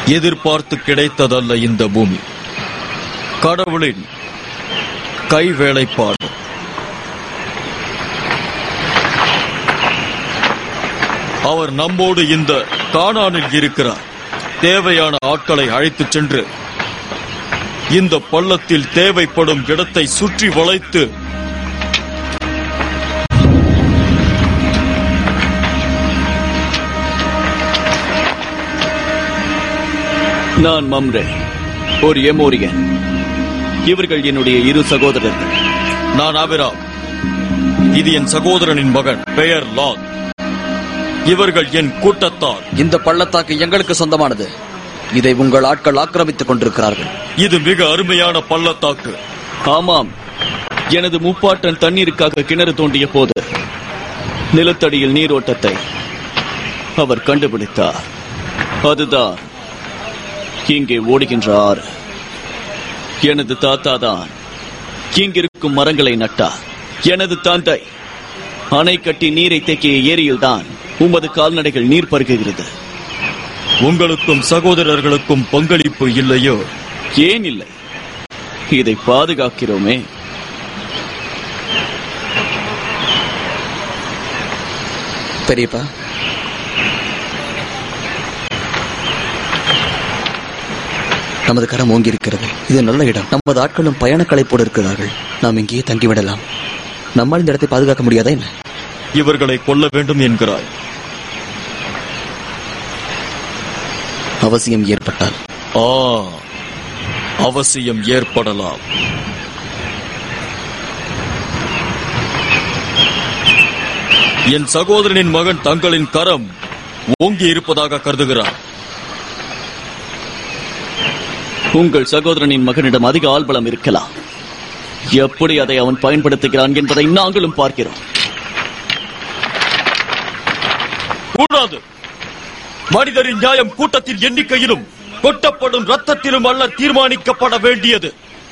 எதிர்பார்த்து கிடைத்ததல்ல இந்த பூமி கடவுளின் கை வேலைப்பாடு அவர் நம்மோடு இந்த கானானில் இருக்கிறார் தேவையான ஆட்களை அழைத்துச் சென்று இந்த பள்ளத்தில் தேவைப்படும் இடத்தை சுற்றி வளைத்து நான் மம்ரே ஒரு எமோரியன் இவர்கள் என்னுடைய இரு சகோதரர்கள் நான் ஆபிராம் இது என் சகோதரனின் மகன் பெயர் லாத் இவர்கள் என் கூட்டத்தார் இந்த பள்ளத்தாக்கு எங்களுக்கு சொந்தமானது இதை உங்கள் ஆட்கள் ஆக்கிரமித்துக் கொண்டிருக்கிறார்கள் இது மிக அருமையான பள்ளத்தாக்கு ஆமாம் எனது முப்பாட்டன் தண்ணீருக்காக கிணறு தோண்டிய போது நிலத்தடியில் நீரோட்டத்தை அவர் கண்டுபிடித்தார் அதுதான் இங்கே ஓடுகின்ற ஆறு எனது தாத்தா தான் இங்கிருக்கும் மரங்களை நட்டார் எனது தந்தை அணை கட்டி நீரை தேக்கிய ஏரியில்தான் உமது கால்நடைகள் நீர் பருகுகிறது உங்களுக்கும் சகோதரர்களுக்கும் பங்களிப்பு இல்லையோ ஏன் இல்லை இதை பாதுகாக்கிறோமே பெரியப்பா நமது கரம் ஓங்கி இருக்கிறது இது நல்ல இடம் நமது ஆட்களும் பயண களைப்போடு இருக்கிறார்கள் நாம் இங்கேயே தங்கிவிடலாம் நம்மால் இந்த இடத்தை பாதுகாக்க முடியாதா என்ன இவர்களை கொல்ல வேண்டும் என்கிறாய் அவசியம் ஏற்பட்டால் ஆ அவசியம் ஏற்படலாம் என் சகோதரனின் மகன் தங்களின் கரம் ஓங்கி இருப்பதாக கருதுகிறார் உங்கள் சகோதரனின் மகனிடம் அதிக ஆள்பலம் இருக்கலாம் எப்படி அதை அவன் பயன்படுத்துகிறான் என்பதை நாங்களும் பார்க்கிறோம் கூடாது மனிதரின் நியாயம் கூட்டத்தின் எண்ணிக்கையிலும் கொட்டப்படும் ரத்தத்திலும் அல்ல தீர்மானிக்கப்பட வேண்டியது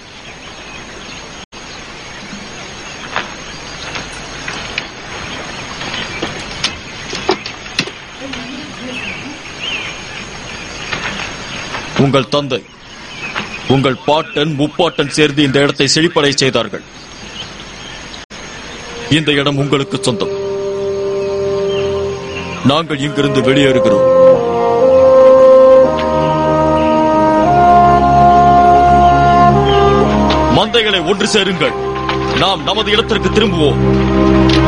உங்கள் தந்தை உங்கள் பாட்டன் முப்பாட்டன் சேர்ந்து இந்த இடத்தை செழிப்படை செய்தார்கள் இந்த இடம் உங்களுக்கு சொந்தம் நாங்கள் இங்கிருந்து வெளியேறுகிறோம் மந்தைகளை ஒன்று சேருங்கள் நாம் நமது இடத்திற்கு திரும்புவோம்